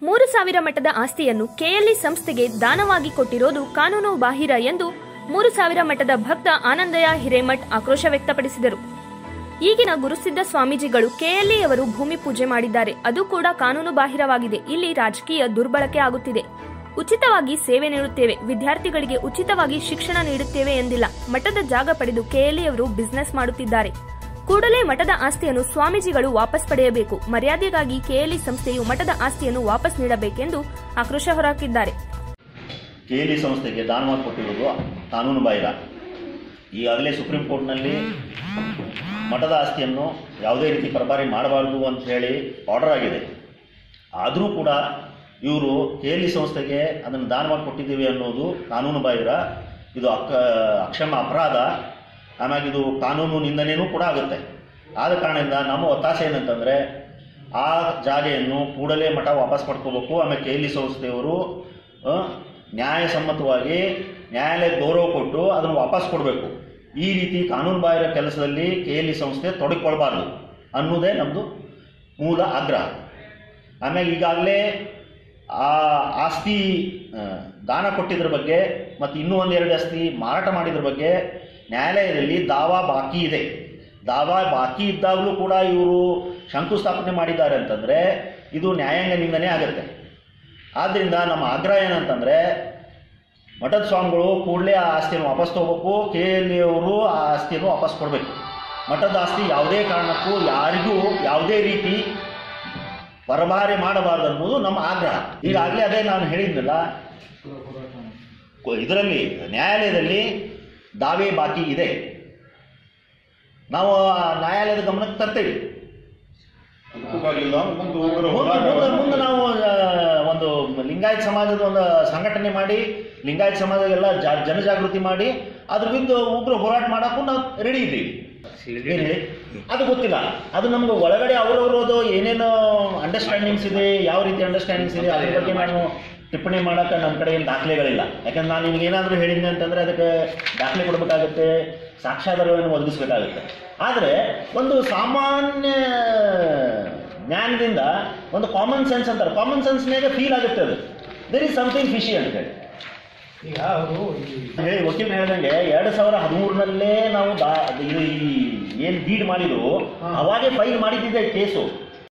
ಮೂರು ಸಾವಿರ ಮಠದ ಆಸ್ತಿಯನ್ನು ಕೆಎಲ್ಇ ಸಂಸ್ಥೆಗೆ ದಾನವಾಗಿ ಕೊಟ್ಟಿರೋದು ಕಾನೂನು ಬಾಹಿರ ಎಂದು ಮೂರು ಸಾವಿರ ಮಠದ ಭಕ್ತ ಆನಂದಯ್ಯ ಹಿರೇಮಠ್ ಆಕ್ರೋಶ ವ್ಯಕ್ತಪಡಿಸಿದರು ಈಗಿನ ಗುರುಸಿದ್ಧ ಸ್ವಾಮೀಜಿಗಳು ಕೆಎಲ್ಇ ಅವರು ಭೂಮಿ ಪೂಜೆ ಮಾಡಿದ್ದಾರೆ ಅದು ಕೂಡ ಕಾನೂನು ಬಾಹಿರವಾಗಿದೆ ಇಲ್ಲಿ ರಾಜಕೀಯ ದುರ್ಬಳಕೆ ಆಗುತ್ತಿದೆ ಉಚಿತವಾಗಿ ಸೇವೆ ನೀಡುತ್ತೇವೆ ವಿದ್ಯಾರ್ಥಿಗಳಿಗೆ ಉಚಿತವಾಗಿ ಶಿಕ್ಷಣ ನೀಡುತ್ತೇವೆ ಎಂದಿಲ್ಲ ಮಠದ ಜಾಗ ಪಡೆದು ಕೆಎಲ್ಇ ಅವರು ಬಿಸಿನೆಸ್ ಮಾಡುತ್ತಿದ್ದಾರೆ ಕೂಡಲೇ ಮಠದ ಆಸ್ತಿಯನ್ನು ಸ್ವಾಮೀಜಿಗಳು ವಾಪಸ್ ಪಡೆಯಬೇಕು ಮರ್ಯಾದೆಗಾಗಿ ಕೆಎಲ್ಇ ಸಂಸ್ಥೆಯು ಮಠದ ಆಸ್ತಿಯನ್ನು ವಾಪಸ್ ನೀಡಬೇಕೆಂದು ಆಕ್ರೋಶ ಹೊರಹಾಕಿದ್ದಾರೆ ಕೆಎಲ್ಇ ಸಂಸ್ಥೆಗೆ ದಾನವಾಗಿ ಕೊಟ್ಟಿರುವುದು ಕಾನೂನು ಬಾಹಿರ ಈಗಾಗಲೇ ಸುಪ್ರೀಂ ಕೋರ್ಟ್ನಲ್ಲಿ ಮಠದ ಆಸ್ತಿಯನ್ನು ಯಾವುದೇ ರೀತಿ ಪರಭಾರಿ ಮಾಡಬಾರದು ಅಂತ ಹೇಳಿ ಆರ್ಡರ್ ಆಗಿದೆ ಆದರೂ ಕೂಡ ಇವರು ಕೆಎಲ್ಇ ಸಂಸ್ಥೆಗೆ ಅದನ್ನು ದಾನವಾಗಿ ಕೊಟ್ಟಿದ್ದೀವಿ ಅನ್ನೋದು ಕಾನೂನು ಬಾಹಿರ ಇದು ಅಕ್ಕ ಅಕ್ಷಮ ಅಪರಾಧ ಆಮ್ಯಾಗ ಇದು ಕಾನೂನು ನಿಂದನೆಯೂ ಕೂಡ ಆಗುತ್ತೆ ಆದ ಕಾರಣದಿಂದ ನಮ್ಮ ಒತ್ತಾಸೆ ಏನಂತಂದರೆ ಆ ಜಾಗೆಯನ್ನು ಕೂಡಲೇ ಮಠ ವಾಪಸ್ ಪಡ್ಕೋಬೇಕು ಆಮೇಲೆ ಕೆ ಎಲ್ ಇ ಸಂಸ್ಥೆಯವರು ಆ, ನ್ಯಾಯಸಮ್ಮತವಾಗಿ ನ್ಯಾಯಾಲಯ ಗೌರವ ಕೊಟ್ಟು ಅದನ್ನು ವಾಪಸ್ ಕೊಡಬೇಕು ಈ ರೀತಿ ಕಾನೂನು ಬಾಹಿರ ಕೆಲಸದಲ್ಲಿ ಕೆ ಎಲ್ ಇ ಸಂಸ್ಥೆ ತೊಡಗಿಕೊಳ್ಬಾರ್ದು ಅನ್ನೋದೇ ನಮ್ಮದು ಮೂಲ ಆಗ್ರಹ ಆಮೇಲೆ ಈಗಾಗಲೇ ಆ ಆಸ್ತಿ ಆ, ದಾನ ಕೊಟ್ಟಿದ್ರ ಬಗ್ಗೆ ಮತ್ತು ಇನ್ನೂ ಒಂದೆರಡು ಆಸ್ತಿ ಮಾರಾಟ ಮಾಡಿದ್ರ ಬಗ್ಗೆ ನ್ಯಾಯಾಲಯದಲ್ಲಿ ದಾವಾ ಬಾಕಿ ಇದೆ ದಾವಾ ಬಾಕಿ ಇದ್ದಾಗಲೂ ಕೂಡ ಇವರು ಶಂಕುಸ್ಥಾಪನೆ ಮಾಡಿದ್ದಾರೆ ಅಂತಂದರೆ ಇದು ನ್ಯಾಯಾಂಗ ನಿಂದನೆ ಆಗುತ್ತೆ ಆದ್ದರಿಂದ ನಮ್ಮ ಆಗ್ರಹ ಏನಂತಂದರೆ ಮಠದ ಸ್ವಾಮಿಗಳು ಕೂಡಲೇ ಆ ಆಸ್ತಿಯನ್ನು ವಾಪಸ್ ತಗೋಬೇಕು ಕೆ ಎಲ್ ಅವರು ಆ ಆಸ್ತಿಯನ್ನು ವಾಪಸ್ ಕೊಡಬೇಕು ಮಠದ ಆಸ್ತಿ ಯಾವುದೇ ಕಾರಣಕ್ಕೂ ಯಾರಿಗೂ ಯಾವುದೇ ರೀತಿ ಪರಭಾರೆ ಮಾಡಬಾರದು ಅನ್ನೋದು ನಮ್ಮ ಆಗ್ರಹ ಈಗಾಗಲೇ ಅದೇ ನಾನು ಹೇಳಿದ್ನಲ್ಲ ಇದರಲ್ಲಿ ನ್ಯಾಯಾಲಯದಲ್ಲಿ ದಾವೆ ಬಾಕಿ ಇದೆ ನಾವು ಆ ನ್ಯಾಯಾಲಯದ ಗಮನಕ್ಕೆ ತರ್ತೇವೆ ಮುಂದೆ ಮುಂದೆ ಮುಂದೆ ನಾವು ಆ, ಒಂದು ಲಿಂಗಾಯತ ಸಮಾಜದ ಒಂದು ಸಂಘಟನೆ ಮಾಡಿ ಲಿಂಗಾಯತ ಸಮಾಜಗೆಲ್ಲ ಜಾ ಜನಜಾಗೃತಿ ಮಾಡಿ ಅದ್ರ ವಿರುದ್ಧ ಉಗ್ರ ಹೋರಾಟ ಮಾಡೋಕ್ಕೂ ನಾವು ರೆಡಿ ಇದ್ದೀವಿ ಏನ್ ಹೇಳಿ ಅದು ಗೊತ್ತಿಲ್ಲ ಅದು ನಮ್ಗೆ ಒಳಗಡೆ ಅವರವರದು ಏನೇನು ಅಂಡರ್ಸ್ಟ್ಯಾಂಡಿಂಗ್ಸ್ ಇದೆ ಯಾವ ರೀತಿ ಅಂಡರ್ಸ್ಟ್ಯಾಂಡಿಂಗ್ಸ್ ಇದೆ ಅದ್ರ ಬಗ್ಗೆ ನಾನು ಟಿಪ್ಪಣಿ ಮಾಡೋಕೆ ನಮ್ಮ ಕಡೆ ಏನು ದಾಖಲೆಗಳಿಲ್ಲ ಯಾಕಂದ್ರೆ ನಾನು ನಿಮ್ಗೆ ಏನಾದರೂ ಹೇಳಿದ್ದೆ ಅಂತಂದರೆ ಅದಕ್ಕೆ ದಾಖಲೆ ಕೊಡಬೇಕಾಗುತ್ತೆ ಸಾಕ್ಷ್ಯಾಧಾರಗಳನ್ನು ಒದಗಿಸ್ಬೇಕಾಗುತ್ತೆ ಆದರೆ ಒಂದು ಸಾಮಾನ್ಯ ಜ್ಞಾನದಿಂದ ಒಂದು ಕಾಮನ್ ಸೆನ್ಸ್ ಅಂತಾರೆ ಕಾಮನ್ ಸೆನ್ಸ್ನಾಗ ಫೀಲ್ ಆಗುತ್ತೆ ಅದು ದರ್ ಇಸ್ ಸಮಥಿಂಗ್ ಫಿಶಿ ಅಂತೇಳಿ ಈಗ ಅವರು ಹೇಳಿ ವಕೀಲ್ ಹೇಳ್ದಂಗೆ ಎರಡು ಸಾವಿರ ಹದಿಮೂರನಲ್ಲೇ ನಾವು ದಾ ಇದು ಈ ಏನು ಡೀಡ್ ಮಾಡಿದ್ರು ಅವಾಗೇ ಫೈಲ್ ಮಾಡಿದ್ದಿದೆ ಕೇಸು